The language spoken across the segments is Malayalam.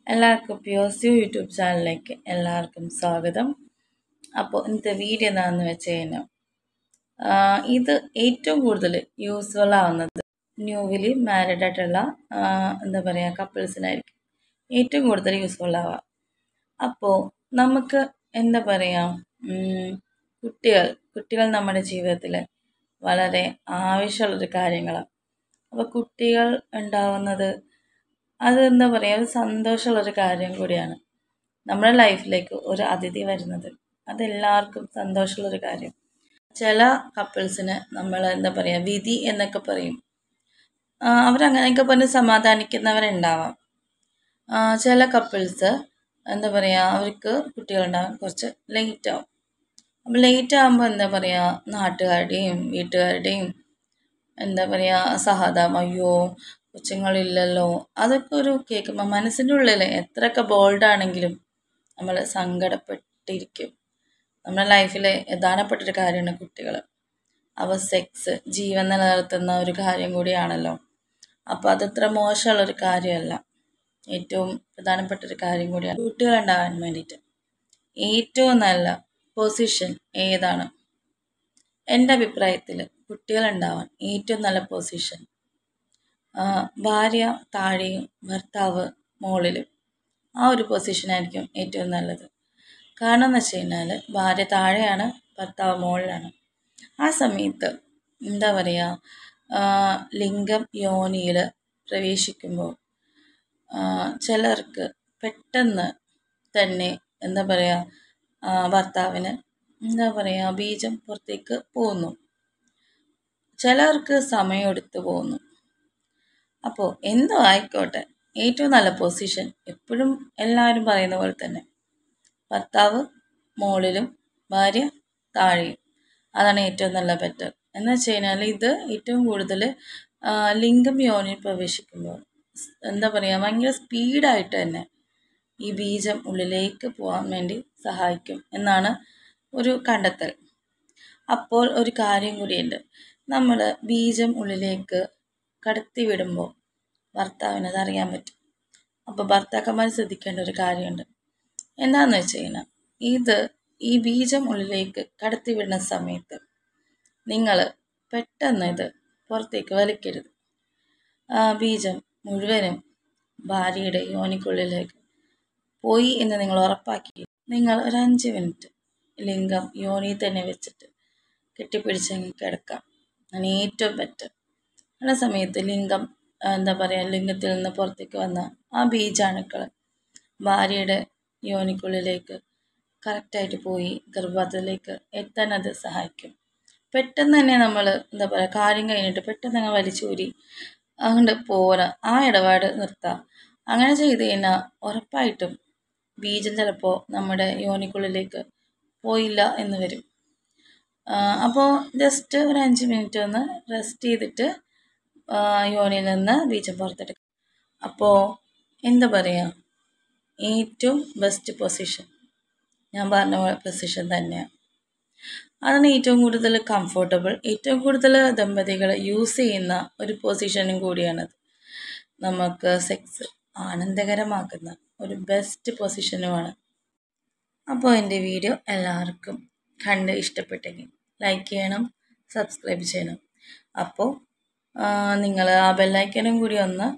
എല്ലാവർക്കും പ്യോസ്യു യൂട്യൂബ് ചാനലിലേക്ക് എല്ലാവർക്കും സ്വാഗതം അപ്പോൾ ഇന്നത്തെ വീഡിയോ എന്താണെന്ന് വെച്ച് കഴിഞ്ഞാൽ ആ, ഇത് ഏറ്റവും കൂടുതൽ യൂസ്ഫുൾ ആവുന്നത് ന്യൂവിലി മാരീഡ് ആയിട്ടുള്ള ആ, എന്താ പറയുക കപ്പിൾസിനായിരിക്കും ഏറ്റവും കൂടുതൽ യൂസ്ഫുൾ ആവുക അപ്പോൾ നമുക്ക് എന്താ പറയുക ഉം, കുട്ടികൾ കുട്ടികൾ നമ്മുടെ ജീവിതത്തിൽ വളരെ ആവശ്യമുള്ളൊരു കാര്യങ്ങളാണ് അപ്പോൾ കുട്ടികൾ ഉണ്ടാവുന്നത് അത് എന്താ പറയുക ഒരു സന്തോഷമുള്ളൊരു കാര്യം കൂടിയാണ് നമ്മുടെ ലൈഫിലേക്ക് ഒരു അതിഥി വരുന്നത് അതെല്ലാവർക്കും സന്തോഷമുള്ളൊരു കാര്യം ചില കപ്പിൾസിന് നമ്മൾ എന്താ പറയുക വിധി എന്നൊക്കെ പറയും ആ, അവരങ്ങനെയൊക്കെ പറഞ്ഞ് സമാധാനിക്കുന്നവരുണ്ടാവാം ആ, ചില കപ്പിൾസ് എന്താ പറയുക അവർക്ക് കുട്ടികളുണ്ടാവാൻ കുറച്ച് ലേറ്റ് ആവും അപ്പം ലേറ്റ് ആകുമ്പോൾ എന്താ പറയുക നാട്ടുകാരുടെയും വീട്ടുകാരുടെയും എന്താ പറയുക സഹതാപം അയ്യോ കൊച്ചുങ്ങളില്ലല്ലോ അതൊക്കെ ഒരു കേൾക്കുമ്പോൾ മനസ്സിൻ്റെ ഉള്ളിൽ എത്രയൊക്കെ ബോൾഡാണെങ്കിലും നമ്മൾ സങ്കടപ്പെട്ടിരിക്കും നമ്മുടെ ലൈഫിലെ പ്രധാനപ്പെട്ടൊരു കാര്യമാണ് കുട്ടികൾ അവ സെക്സ് ജീവൻ നിലനിർത്തുന്ന ഒരു കാര്യം കൂടിയാണല്ലോ അപ്പോൾ അതത്ര മോശമുള്ളൊരു കാര്യമല്ല ഏറ്റവും പ്രധാനപ്പെട്ട ഒരു കാര്യം കൂടിയാണ് കുട്ടികളുണ്ടാകാൻ വേണ്ടിയിട്ട് ഏറ്റവും നല്ല പൊസിഷൻ ഏതാണ് എൻ്റെ അഭിപ്രായത്തിൽ കുട്ടികളുണ്ടാവാൻ ഏറ്റവും നല്ല പൊസിഷൻ ഭാര്യ താഴെയും ഭർത്താവ് മുകളിലും ആ ഒരു പൊസിഷനായിരിക്കും ഏറ്റവും നല്ലത് കാരണം എന്ന് വെച്ച് കഴിഞ്ഞാൽ ഭാര്യ താഴെയാണ് ഭർത്താവ് മുകളിലാണ് ആ സമയത്ത് എന്താ പറയുക ലിംഗം യോനിയിൽ പ്രവേശിക്കുമ്പോൾ ആ, ചിലർക്ക് പെട്ടെന്ന് തന്നെ എന്താ പറയുക ഭർത്താവിന് എന്താ പറയുക ബീജം പുറത്തേക്ക് പോകുന്നു ചിലർക്ക് സമയമെടുത്ത് പോകുന്നു അപ്പോൾ എന്തോ ആയിക്കോട്ടെ ഏറ്റവും നല്ല പൊസിഷൻ എപ്പോഴും എല്ലാവരും പറയുന്ന പോലെ തന്നെ ഭർത്താവ് മുകളിലും ഭാര്യ താഴെയും അതാണ് ഏറ്റവും നല്ല ബെറ്റർ എന്ന് വെച്ച് കഴിഞ്ഞാൽ ഇത് ഏറ്റവും കൂടുതൽ ലിംഗം യോനിൽ പ്രവേശിക്കുമ്പോൾ സ് എന്താ പറയുക ഭയങ്കര സ്പീഡായിട്ട് തന്നെ ഈ ബീജം ഉള്ളിലേക്ക് പോകാൻ വേണ്ടി സഹായിക്കും എന്നാണ് ഒരു കണ്ടെത്തൽ അപ്പോൾ ഒരു കാര്യം കൂടിയുണ്ട് നമ്മൾ ബീജം ഉള്ളിലേക്ക് കടത്തി വിടുമ്പോൾ ഭർത്താവിന് അത് അറിയാൻ പറ്റും അപ്പോൾ ഭർത്താക്കന്മാർ ശ്രദ്ധിക്കേണ്ട ഒരു കാര്യമുണ്ട് എന്താണെന്ന് വെച്ച് കഴിഞ്ഞാൽ ഇത് ഈ ബീജം ഉള്ളിലേക്ക് കടത്തി വിടുന്ന സമയത്ത് നിങ്ങൾ പെട്ടെന്ന് ഇത് പുറത്തേക്ക് വലിക്കരുത് ആ ബീജം മുഴുവനും ഭാര്യയുടെ യോനിക്കുള്ളിലേക്ക് പോയി എന്ന് നിങ്ങൾ ഉറപ്പാക്കി നിങ്ങൾ ഒരു അഞ്ച് മിനിറ്റ് ലിംഗം യോനി തന്നെ വെച്ചിട്ട് കെട്ടിപ്പിടിച്ചങ്ങ് കിടക്കാം ആണ് ഏറ്റവും ബെറ്റർ ആ സമയത്ത് ലിംഗം ആ, എന്താ പറയുക ലിംഗത്തിൽ നിന്ന് പുറത്തേക്ക് വന്ന ആ ബീജാണുക്കൾ ഭാര്യയുടെ യോനിക്കുള്ളിലേക്ക് കറക്റ്റായിട്ട് പോയി ഗർഭപാത്രത്തിലേക്ക് എത്താൻ അത് സഹായിക്കും പെട്ടെന്ന് തന്നെ നമ്മൾ എന്താ പറയുക കാര്യം കഴിഞ്ഞിട്ട് പെട്ടെന്ന് അങ്ങ് വലിച്ചൂരി അങ്ങോട്ട് പോരാ ആ ഇടപാട് നിർത്താം അങ്ങനെ ചെയ്ത് കഴിഞ്ഞാൽ ഉറപ്പായിട്ടും ബീജം ചിലപ്പോൾ നമ്മുടെ യോനിക്കുള്ളിലേക്ക് പോയില്ല എന്ന് വരും അപ്പോൾ ജസ്റ്റ് ഒരു അഞ്ച് മിനിറ്റ് ഒന്ന് റെസ്റ്റ് ചെയ്തിട്ട് ആ, യോനിയിൽ നിന്ന് ബീജം പുറത്തെടുക്കും അപ്പോൾ എന്താ പറയുക ഏറ്റവും ബെസ്റ്റ് പൊസിഷൻ ഞാൻ പറഞ്ഞ പൊസിഷൻ തന്നെയാണ് അതാണ് ഏറ്റവും കൂടുതൽ കംഫർട്ടബിൾ ഏറ്റവും കൂടുതൽ ദമ്പതികൾ യൂസ് ചെയ്യുന്ന ഒരു പൊസിഷനും കൂടിയാണത് നമുക്ക് സെക്സ് ആനന്ദകരമാക്കുന്ന ഒരു ബെസ്റ്റ് പൊസിഷനുമാണ് അപ്പോൾ എൻ്റെ വീഡിയോ എല്ലാവർക്കും കണ്ട് ഇഷ്ടപ്പെട്ടെങ്കിൽ ലൈക്ക് ചെയ്യണം സബ്സ്ക്രൈബ് ചെയ്യണം അപ്പോൾ നിങ്ങൾ ആ ബെല്ലൈക്കനും കൂടി ഒന്ന്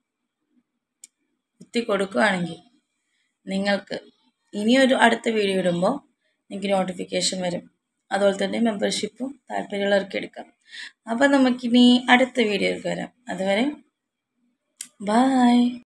കുത്തി കൊടുക്കുകയാണെങ്കിൽ നിങ്ങൾക്ക് ഇനിയൊരു അടുത്ത വീഡിയോ ഇടുമ്പോൾ നിങ്ങൾക്ക് നോട്ടിഫിക്കേഷൻ വരും അതുപോലെ തന്നെ മെമ്പർഷിപ്പും താല്പര്യമുള്ളവർക്ക് എടുക്കാം അപ്പോൾ നമുക്കിനി അടുത്ത വീഡിയോയിൽ വരാം അതുവരെ ബായ്